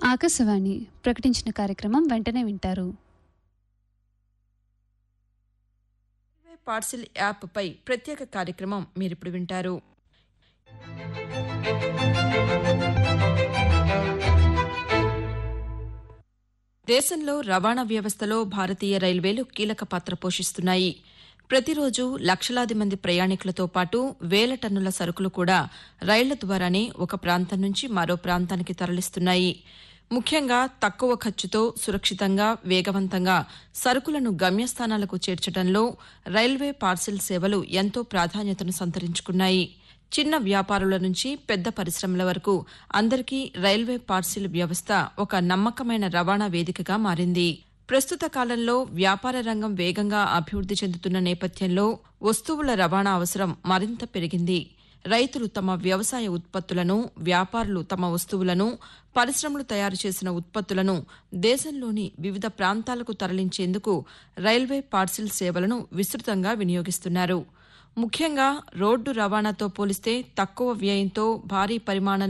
ఆకాశవాణి ప్రకటించిన కార్యక్రమం వెంటనే వింటారు పార్సిల్ యాప్ పై ప్రత్యేక కార్యక్రమం మీరిప్పుడు వింటారు దేశంలో రవాణా వ్యవస్థలో భారతీయ రైల్వేలు కీలక పాత్ర పోషిస్తున్నాయి ప్రతిరోజు లక్షలాది మంది ప్రయాణికులతో పాటు వేల టన్నుల సరుకులు కూడా రైళ్ల ద్వారానే ఒక ప్రాంతం నుంచి మరో ప్రాంతానికి తరలిస్తున్నాయి ముఖ్యంగా తక్కువ ఖర్చుతో సురక్షితంగా వేగవంతంగా సరుకులను గమ్యస్థానాలకు చేర్చడంలో రైల్వే పార్సిల్ సేవలు ఎంతో ప్రాధాన్యతను సంతరించుకున్నాయి చిన్న వ్యాపారుల నుంచి పెద్ద పరిశ్రమల వరకు అందరికీ రైల్వే పార్సిల్ వ్యవస్థ ఒక నమ్మకమైన రవాణా వేదికగా మారింది ప్రస్తుత కాలంలో వ్యాపార రంగం వేగంగా అభివృద్ది చెందుతున్న నేపథ్యంలో వస్తువుల రవాణా అవసరం మరింత పెరిగింది రైతులు తమ వ్యవసాయ ఉత్పత్తులను వ్యాపారులు తమ వస్తువులను పరిశ్రమలు తయారు చేసిన ఉత్పత్తులను దేశంలోని వివిధ ప్రాంతాలకు తరలించేందుకు రైల్వే పార్సిల్ సేవలను విస్తృతంగా వినియోగిస్తున్నారు ముఖ్యంగా రోడ్డు రవాణాతో పోలిస్తే తక్కువ వ్యయంతో భారీ పరిమాణంలో